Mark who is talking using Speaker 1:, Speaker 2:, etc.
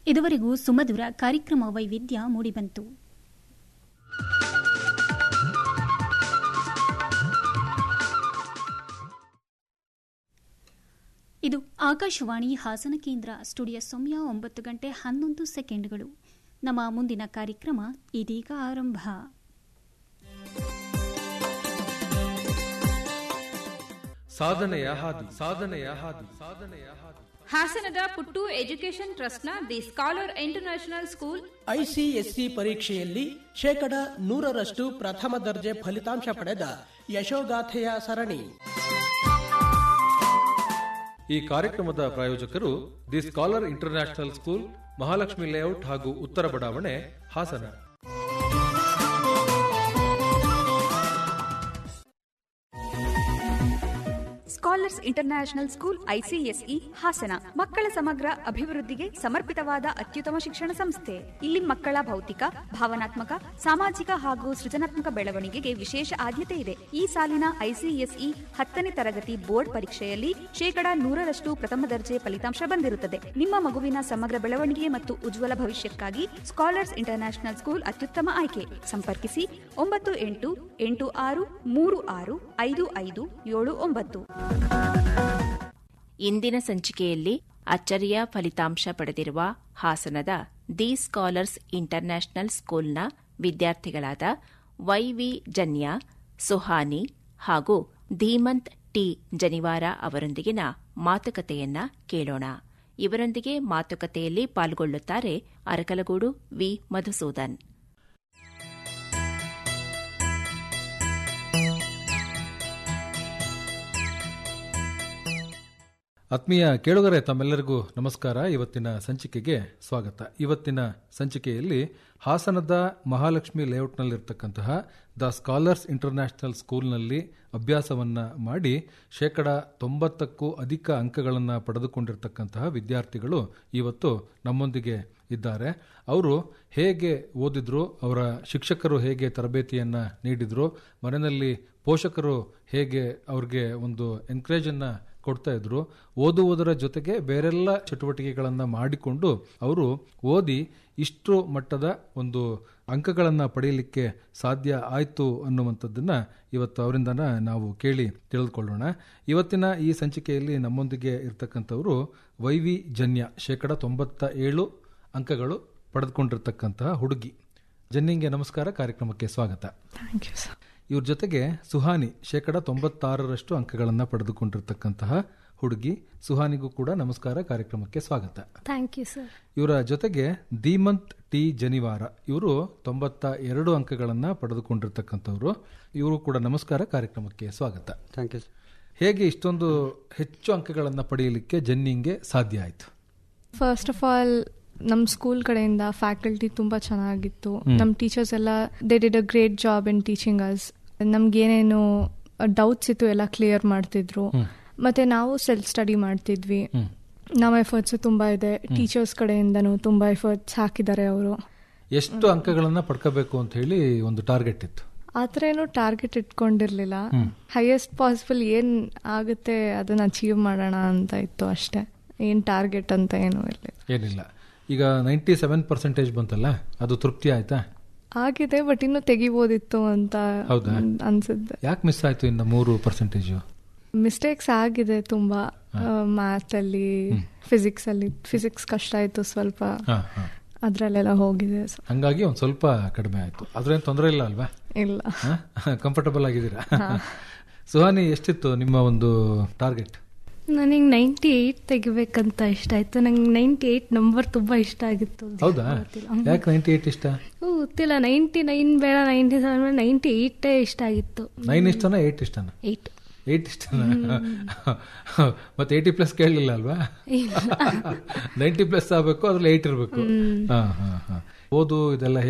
Speaker 1: ಇದುವರೆಗೂ ಸುಮಧುರ ಕಾರ್ಯಕ್ರಮ ವೈವಿಧ್ಯ ಮೂಡಿಬಂತು ಇದು ಆಕಾಶವಾಣಿ ಹಾಸನ ಕೇಂದ್ರ ಸ್ಟುಡಿಯೋ ಸಮಯ ಒಂಬತ್ತು ಗಂಟೆ ಹನ್ನೊಂದು ಸೆಕೆಂಡ್ಗಳು ನಮ್ಮ ಮುಂದಿನ ಕಾರ್ಯಕ್ರಮ ಇದೀಗ ಆರಂಭ
Speaker 2: ಸಾಧನೆಯ ಹಾದಿ ಸಾಧನೆಯ ಹಾದಿ ಸಾಧನೆಯ ಹಾದಿ
Speaker 3: ಹಾಸನದ ಪುಟ್ಟು ಎಜುಕೇಷನ್ ಟ್ರಸ್ಟ್ನ the scholar international school
Speaker 4: ICSC ಪರೀಕ್ಷೆಯಲ್ಲಿ ಶೇಕಡ ನೂರರಷ್ಟು ಪ್ರಥಮ ದರ್ಜೆ ಫಲಿತಾಂಶ ಪಡೆದ ಯಶೋಗಾಥೆಯ ಸರಣಿ
Speaker 2: ಈ ಕಾರ್ಯಕ್ರಮದ ಪ್ರಾಯೋಜಕರು the scholar international school Mahalakshmi layout ಹಾಗೂ ಉತ್ತರ ಬಡಾವಣೆ Hassan
Speaker 5: scholars international school ICSE Hassan ಮಕ್ಕಳ ಸಮಗ್ರ ಅಭಿವೃದ್ಧಿಗೆ ಸಮರ್ಪಿತವಾದ ಅತ್ಯುತ್ತಮ ಶಿಕ್ಷಣ ಸಂಸ್ಥೆ ಇಲ್ಲಿ ಮಕ್ಕಳ ಭೌತಿಕ ಭಾವನಾತ್ಮಕ ಸಾಮಾಜಿಕ ಹಾಗೂ ಸೃಜನಾತ್ಮಕ ಬೆಳವಣಿಗೆಗೆ ವಿಶೇಷ ಆದ್ಯತೆ ಇದೆ ಈ ಸಾಲಿನ ಐಸಿಎಸ್ಇ ಹತ್ತನೇ ತರಗತಿ ಬೋರ್ಡ್ ಪರೀಕ್ಷೆಯಲ್ಲಿ ಶೇಕಡಾ ನೂರರಷ್ಟು ಪ್ರಥಮ ದರ್ಜೆ ಫಲಿತಾಂಶ ಬಂದಿರುತ್ತದೆ ನಿಮ್ಮ ಮಗುವಿನ ಸಮಗ್ರ ಬೆಳವಣಿಗೆ ಮತ್ತು ಉಜ್ವಲ ಭವಿಷ್ಯಕ್ಕಾಗಿ ಸ್ಕಾಲರ್ಸ್ ಇಂಟರ್ನ್ಯಾಷನಲ್ ಸ್ಕೂಲ್ ಅತ್ಯುತ್ತಮ ಆಯ್ಕೆ ಸಂಪರ್ಕಿಸಿ ಒಂಬತ್ತು ಎಂಟು ಎಂಟು ಆರು ಮೂರು ಆರು ಐದು ಐದು ಏಳು ಒಂಬತ್ತು
Speaker 6: ಇಂದಿನ ಸಂಚಿಕೆಯಲ್ಲಿ ಅಚ್ಚರಿಯ ಫಲಿತಾಂಶ ಪಡೆದಿರುವ ಹಾಸನದ ದಿ ಸ್ಕಾಲರ್ಸ್ ಇಂಟರ್ನ್ಯಾಷನಲ್ ಸ್ಕೂಲ್ನ ವಿದ್ಯಾರ್ಥಿಗಳಾದ ವೈವಿ ಜನ್ಯ ಸುಹಾನಿ ಹಾಗೂ ಧೀಮಂತ್ ಟಿ ಜನಿವಾರ ಅವರೊಂದಿಗಿನ ಮಾತುಕತೆಯನ್ನ ಕೇಳೋಣ ಇವರೊಂದಿಗೆ ಮಾತುಕತೆಯಲ್ಲಿ ಪಾಲ್ಗೊಳ್ಳುತ್ತಾರೆ ಅರಕಲಗೂಡು ವಿ ಮಧುಸೂದನ್
Speaker 2: ಆತ್ಮೀಯ ಕೇಳುಗರೆ ತಮ್ಮೆಲ್ಲರಿಗೂ ನಮಸ್ಕಾರ ಇವತ್ತಿನ ಸಂಚಿಕೆಗೆ ಸ್ವಾಗತ ಇವತ್ತಿನ ಸಂಚಿಕೆಯಲ್ಲಿ ಹಾಸನದ ಮಹಾಲಕ್ಷ್ಮಿ ಲೇಔಟ್ನಲ್ಲಿರ್ತಕ್ಕಂತಹ ದ ಸ್ಕಾಲರ್ಸ್ ಇಂಟರ್ನ್ಯಾಷನಲ್ ಸ್ಕೂಲ್ನಲ್ಲಿ ಅಭ್ಯಾಸವನ್ನ ಮಾಡಿ ಶೇಕಡ ತೊಂಬತ್ತಕ್ಕೂ ಅಧಿಕ ಅಂಕಗಳನ್ನು ಪಡೆದುಕೊಂಡಿರ್ತಕ್ಕಂತಹ ವಿದ್ಯಾರ್ಥಿಗಳು ಇವತ್ತು ನಮ್ಮೊಂದಿಗೆ ಇದ್ದಾರೆ ಅವರು ಹೇಗೆ ಓದಿದ್ರು ಅವರ ಶಿಕ್ಷಕರು ಹೇಗೆ ತರಬೇತಿಯನ್ನ ನೀಡಿದ್ರು ಮನೆಯಲ್ಲಿ ಪೋಷಕರು ಹೇಗೆ ಅವ್ರಿಗೆ ಒಂದು ಎನ್ಕರೇಜ್ ಅನ್ನ ಕೊಡ್ತಾ ಇದ್ರು ಓದುವುದರ ಜೊತೆಗೆ ಬೇರೆಲ್ಲ ಚಟುವಟಿಕೆಗಳನ್ನ ಮಾಡಿಕೊಂಡು ಅವರು ಓದಿ ಇಷ್ಟು ಮಟ್ಟದ ಒಂದು ಅಂಕಗಳನ್ನ ಪಡೆಯಲಿಕ್ಕೆ ಸಾಧ್ಯ ಆಯ್ತು ಅನ್ನುವಂಥದ್ದನ್ನ ಇವತ್ತು ಅವರಿಂದನ ನಾವು ಕೇಳಿ ತಿಳಿದುಕೊಳ್ಳೋಣ ಇವತ್ತಿನ ಈ ಸಂಚಿಕೆಯಲ್ಲಿ ನಮ್ಮೊಂದಿಗೆ ಇರ್ತಕ್ಕಂಥವರು ವೈವಿ ಜನ್ಯ ಶೇಕಡ ತೊಂಬತ್ತ ಏಳು ಅಂಕಗಳು ಪಡೆದುಕೊಂಡಿರ್ತಕ್ಕಂತಹ ಹುಡುಗಿ ಜನ್ನಿಂಗೆ ನಮಸ್ಕಾರ ಕಾರ್ಯಕ್ರಮಕ್ಕೆ ಸ್ವಾಗತ ಇವ್ರ ಜೊತೆಗೆ ಸುಹಾನಿ ಶೇಕಡ ತೊಂಬತ್ತಾರರಷ್ಟು ಅಂಕಗಳನ್ನು ಪಡೆದುಕೊಂಡಿರ್ತಕ್ಕಂತಹ ಹುಡುಗಿ ಸುಹಾನಿಗೂ ಕೂಡ ನಮಸ್ಕಾರ ಕಾರ್ಯಕ್ರಮಕ್ಕೆ ಸ್ವಾಗತ
Speaker 7: ಥ್ಯಾಂಕ್ ಯು ಸರ್
Speaker 2: ಇವರ ಜೊತೆಗೆ ಧೀಮಂತ್ ಟಿ ಜನಿವಾರ ಇವರು ತೊಂಬತ್ತ ಎರಡು ಅಂಕಗಳನ್ನು ಪಡೆದುಕೊಂಡಿರ್ತಕ್ಕಂಥವ್ರು ಇವರು ಕೂಡ ನಮಸ್ಕಾರ ಕಾರ್ಯಕ್ರಮಕ್ಕೆ ಸ್ವಾಗತ
Speaker 8: ಥ್ಯಾಂಕ್ ಯು
Speaker 2: ಹೇಗೆ ಇಷ್ಟೊಂದು ಹೆಚ್ಚು ಅಂಕಗಳನ್ನು ಪಡೆಯಲಿಕ್ಕೆ ಜನ್ನಿಂಗೆ ಸಾಧ್ಯ ಆಯಿತು
Speaker 7: ಫಸ್ಟ್ ಆಫ್ ಆಲ್ ನಮ್ಮ ಸ್ಕೂಲ್ ಕಡೆಯಿಂದ ಫ್ಯಾಕಲ್ಟಿ ತುಂಬಾ ಚೆನ್ನಾಗಿತ್ತು ನಮ್ಮ ಟೀಚರ್ಸ್ ಎಲ್ಲ they did a great job in teaching us ನಮ್ಗೇನೇನು ಡೌಟ್ಸ್ ಇತ್ತು ಎಲ್ಲ ಕ್ಲಿಯರ್ ಮಾಡ್ತಿದ್ರು ಮತ್ತೆ ನಾವು ಸೆಲ್ಫ್ ಸ್ಟಡಿ ಮಾಡ್ತಿದ್ವಿ ನಮ್ಮ ಎಫರ್ಟ್ಸ್ ತುಂಬಾ ಇದೆ ಟೀಚರ್ಸ್ ಕಡೆಯಿಂದನೂ ತುಂಬಾ ಎಫರ್ಟ್ಸ್ ಹಾಕಿದ್ದಾರೆ ಅವರು
Speaker 2: ಎಷ್ಟು ಅಂಕಗಳನ್ನು ಪಡ್ಕೋಬೇಕು ಅಂತ ಹೇಳಿ ಒಂದು ಟಾರ್ಗೆಟ್ ಇತ್ತು
Speaker 7: ಆ ಥರ ಏನು ಟಾರ್ಗೆಟ್ ಇಟ್ಕೊಂಡಿರ್ಲಿಲ್ಲ ಹೈಯೆಸ್ಟ್ ಪಾಸಿಬಲ್ ಏನ್ ಆಗುತ್ತೆ ಅದನ್ನ ಅಚೀವ್ ಮಾಡೋಣ ಅಂತ ಇತ್ತು ಅಷ್ಟೇ ಏನ್ ಟಾರ್ಗೆಟ್ ಅಂತ ಏನೂ ಇರಲಿಲ್ಲ
Speaker 2: ಏನಿಲ್ಲ ಈಗ ನೈಂಟಿ ಸೆವೆನ್ ಪರ್ಸೆಂಟೇಜ್ ಬಂತಲ್ಲ ಅದು ತೃಪ್ತಿ ಆಯ್ತಾ
Speaker 7: ಆಗಿದೆ ಬಟ್ ಇನ್ನು ತೆಗಿಬೋದಿತ್ತು ಅಂತ
Speaker 2: ಹೌದಾ?
Speaker 7: ಅನ್ಸುತ್ತೆ
Speaker 2: ಯಾಕೆ ಮಿಸ್ ಆಯ್ತು ಇನ್ನು ಮೂರು ಪರ್ಸೆಂಟೇಜು
Speaker 7: ಮಿಸ್ಟೇಕ್ಸ್ ಆಗಿದೆ ತುಂಬಾ ಮ್ಯಾಥ್ ಅಲ್ಲಿ ಫಿಸಿಕ್ಸ್ ಅಲ್ಲಿ ಫಿಸಿಕ್ಸ್ ಕಷ್ಟ ಆಯ್ತು ಸ್ವಲ್ಪ
Speaker 2: ಹಾ ಹಾ
Speaker 7: ಅದ್ರಲ್ಲೆಲ್ಲ ಹೋಗಿದೆ ಸೊ
Speaker 2: ಹಂಗಾಗಿ ಒಂದ್ ಸ್ವಲ್ಪ ಕಡಿಮೆ ಆಯ್ತು ಅದ್ರೇನು ತೊಂದರೆ ಇಲ್ಲ ಅಲ್ವಾ
Speaker 7: ಇಲ್ಲ
Speaker 2: ಕಂಫರ್ಟಬಲ್ ಆಗಿದ್ದೀರಾ ಸುಹಾನಿ ಎಷ್ಟಿತ್ತು ನಿಮ್ಮ ಒಂದು ಟಾರ್ಗೆಟ್
Speaker 9: ನನಗೆ ನೈಂಟಿ ಏಯ್ಟ್ ತೆಗಿಬೇಕಂತ ಇಷ್ಟ ಆಯ್ತು ನಂಗೆ ನೈಂಟಿ ಏಯ್ಟ್ ನಂಬರ್ ತುಂಬಾ ಇಷ್ಟ ಆಗಿತ್ತು
Speaker 2: ಹೌದಾ ಯಾಕೆ ನೈಂಟಿ ಏಟ್ ಇಷ್ಟ
Speaker 9: ಹ್ಞೂ, ಗೊತ್ತಿಲ್ಲ ನೈಂಟಿ ನೈನ್ ಬೇಡ ನೈಂಟಿ ಸೆವೆನ್ ಬೇಡ ನೈಂಟಿ ಏಯ್ಟೇ ಇಷ್ಟ ಆಗಿತ್ತು
Speaker 2: ನೈನ್ ಇಷ್ಟನಾ ಏಟ್ ಇಷ್ಟನಾ
Speaker 9: ಏಯ್ಟ್
Speaker 2: ಏಟ್ ಇಷ್ಟನಾ ಮತ್ತೆ ಏಯ್ಟಿ ಪ್ಲಸ್ ಕೇಳಲಿಲ್ಲ ಅಲ್ವಾ ನೈಂಟಿ ಪ್ಲಸ್ ಆಗಬೇಕು ಅದ್ರಲ್ಲಿ ಏಟ್ ಇರಬೇಕು ಹಾ ಹಾ ಹಾ ಓದು ಇದೆಲ್ಲ